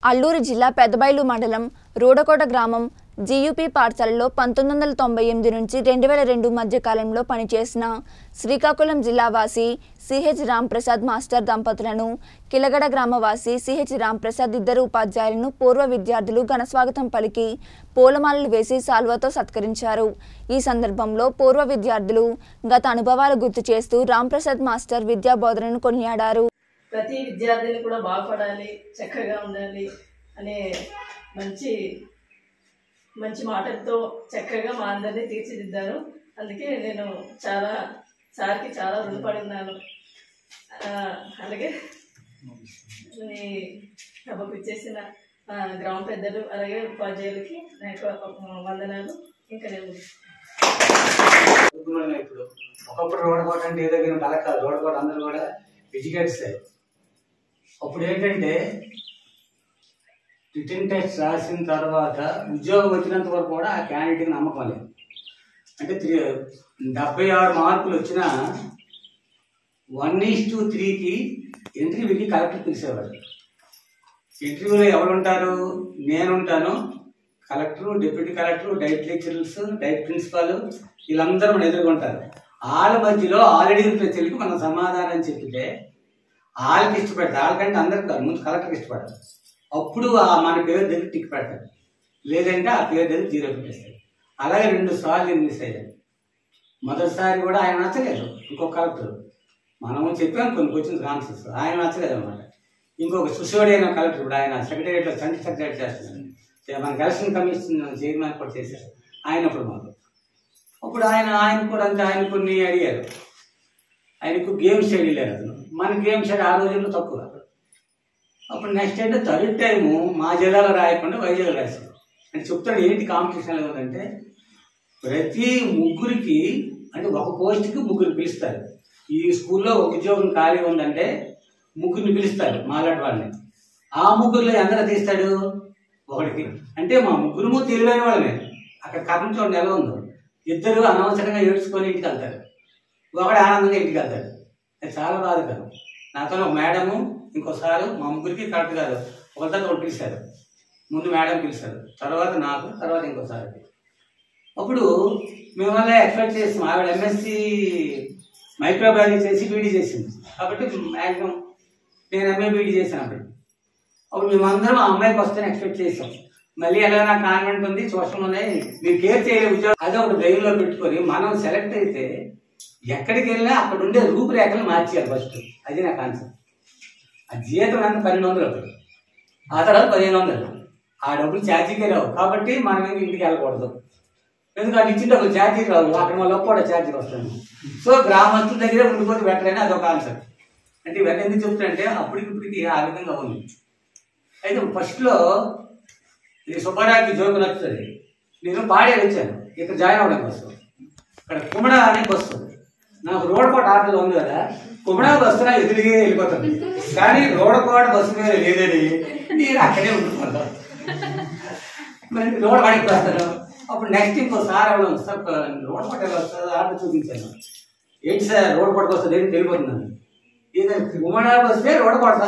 అల్లూరు జిల్లా పెదబైలు మండలం రూడకోట గ్రామం జీయూపీ పాఠశాలలో పంతొమ్మిది వందల తొంభై ఎనిమిది నుంచి రెండు వేల రెండు మధ్య కాలంలో పనిచేసిన శ్రీకాకుళం జిల్లా వాసి సిహెచ్ రాంప్రసాద్ మాస్టర్ దంపతులను కిలగడ గ్రామవాసి సిహెచ్ రాంప్రసాద్ ఇద్దరు ఉపాధ్యాయులను పూర్వ విద్యార్థులు ఘనస్వాగతం పలికి పూలమాలలు వేసి సాల్వతో సత్కరించారు ఈ సందర్భంలో పూర్వ విద్యార్థులు గత అనుభవాలు గుర్తు చేస్తూ రాంప్రసాద్ మాస్టర్ విద్యా బోధనను కొనియాడారు ప్రతి విద్యార్థిని కూడా బాగుపడాలి చక్కగా ఉండాలి అనే మంచి మంచి మాటలతో చక్కగా మా అందరినీ తీర్చిదిద్దారు అందుకే నేను చాలా సార్కి చాలా రుణపడి ఉన్నాను ఆ, అలాగే ఈ సభకు ఇచ్చేసిన ఆ, గ్రామ పెద్దలు అలాగే ఉపాధ్యాయులకి నా యొక్క వందనాలు ఇంకా నేను చదువుకున్నాను ఇప్పుడు ఒకప్పుడు రోడ్కోట అంటే ఏదో కానీ కల కాదు రోడ్కోట అందరూ కూడా ఎడ్యుకేట్స్ అప్పుడు ఏంటంటే రిటర్న్ టెస్ట్ రాసిన తర్వాత ఉద్యోగం వచ్చినంత వరకు కూడా ఆ క్యాండిడేట్కి నమ్మకం లేదు అంటే త్రీ డెబ్బై ఆరు మార్కులు వచ్చినా వన్ ఈస్ టు త్రీకి ఇంటర్వ్యూకి కలెక్టర్ పిలిచేవాడు ఇంటర్వ్యూలో ఎవరు ఉంటారు నేనుంటాను collector deputy collector DIET lecturers DIET principal వీళ్ళందరూ మన ఎదుర్కొంటారు వాళ్ళ మధ్యలో ఆల్రెడీ ప్రజలకి మనం సమాధానం చెప్తే వాళ్ళకి ఇష్టపడతారు వాళ్ళకంటే అందరికి కాదు ముందు కలెక్టర్కి ఇష్టపడతారు అప్పుడు ఆ మన పేరు దగ్గర టిక్ పెడతారు లేదంటే ఆ పేరు దగ్గర జీరో పెట్టేస్తారు అలాగే రెండు సార్లు మిస్ అయ్యారు మొదటిసారి కూడా ఆయన నచ్చలేదు ఇంకొక కలెక్టర్ మనము చెప్పాం కొన్ని క్వశ్చన్స్ ఆన్సర్స్ ఆయన నచ్చలేదు అనమాట ఇంకొక సుశోడి అయిన కలెక్టర్ ఇప్పుడు ఆయన సెక్రటేరియట్లో సెంట్రల్ సెక్రటరీ చేస్తున్నారు మన ఎలక్షన్ కమిషన్ చైర్మన్ కూడా చేశారు ఆయన అప్పుడు మాకు అప్పుడు ఆయన ఆయన కూడా అంతే ఆయన కొన్ని అడిగారు ఆయనకు గేమ్ స్టడీ లేదు అతను మన గేమ్ స్టడీ ఆ రోజుల్లో తక్కువ అప్పుడు నెక్స్ట్ అంటే థర్డ్ టైము మా జిల్లాలో రాయకుండా వైజాగ్ రాశారు అంటే చెప్తాడు ఏంటి కాంపిటీషన్ ఉందంటే ప్రతి ముగ్గురికి అంటే ఒక పోస్ట్కి ముగ్గురు పిలుస్తారు ఈ స్కూల్లో ఒక ఉద్యోగం ఖాళీ ఉందంటే ముగ్గురిని పిలుస్తారు మాలాంటి వాళ్ళని ఆ ముగ్గురులో ఎందరో తీస్తాడు ఒకటికి అంటే మా ముగ్గురు తెలివైన వాళ్ళమే అక్కడ కర్మ చూడండి ఎలా ఉందో ఇద్దరు అనవసరంగా ఏడ్చుకొని ఇంటికి వెళ్తారు ఒకడు ఆనందంగా ఇంటికి వెళ్తాడు అది చాలా బాధకరం నాతో ఒక మేడము ఇంకోసారి మా ముగ్గురికి కరెక్ట్ కాదు ఒకరితో ఒకటి పిలిచారు ముందు మేడం పిలిచారు తర్వాత నాకు తర్వాత ఇంకోసారి అప్పుడు మిమ్మల్ని ఎక్స్పెక్ట్ చేస్తాం ఆవిడ ఎంఎస్సి మైక్రోబయాలజీ చేసి బీడీ చేసింది కాబట్టి మ్యాక్సిమం నేను ఎంఏ బీడీ చేశాను అప్పుడు అప్పుడు మేమందరం ఆ అమ్మాయికి వస్తేనే ఎక్స్పెక్ట్ చేసాం మళ్ళీ ఎలాగైనా కాన్వెంట్ ఉంది సోషల్ ఉన్నాయి మీరు కేర్ చేయలే ఉద్యోగం అదే ఒకటి బ్రెయిన్లో పెట్టుకొని మనం సెలెక్ట్ అయితే ఎక్కడికి వెళ్ళినా అక్కడ ఉండే రూపురేఖలు మార్చేయాలి ఫస్ట్ అది నా కాన్సెప్ట్ ఆ జీతం ఎంత పన్నెండు వందలు అప్పుడు ఆ తర్వాత పదిహేను వందలు ఆ డబ్బులు ఛార్జీకే రావు కాబట్టి మనం ఏమి ఇంటికి వెళ్ళకూడదు ఎందుకంటే అది ఇచ్చిన డబ్బులు ఛార్జీకి రావు అక్కడ మళ్ళీ కూడా ఛార్జీకి వస్తుంది సో గ్రామస్తుల దగ్గరే ఉండిపోతే బెటర్ అని అదొక కాన్సెప్ట్ అంటే ఇవన్నీ ఎందుకు చెప్తారంటే అప్పటికి ఇప్పటికి ఆ విధంగా ఉంది అయితే ఫస్ట్లో ఇది సుబ్బారావుకి జోకు నచ్చుతుంది నేను పాడే వచ్చాను ఇక్కడ జాయిన్ అవ్వడం కోసం ఇక్కడ కుమడా అనే బస్సు నాకు రోడ్కోట ఆటోలో ఉంది కదా కుమడా బస్సు నా ఎదురుగే వెళ్ళిపోతుంది కానీ రోడ్కోట బస్సు మీద లేదని నేను అక్కడే ఉండిపోతాను మరి రోడ్ వాడికి వస్తాను అప్పుడు నెక్స్ట్ ఇంకోసారి అవ్వడం సార్ రోడ్ పట్ట ఎలా వస్తుంది ఆటో చూపించాను ఏంటి సార్ రోడ్ పట్టుకు వస్తుంది ఏంటి తెలిపోతున్నాను ఇది కుమడా బస్సే రోడ్ పడతా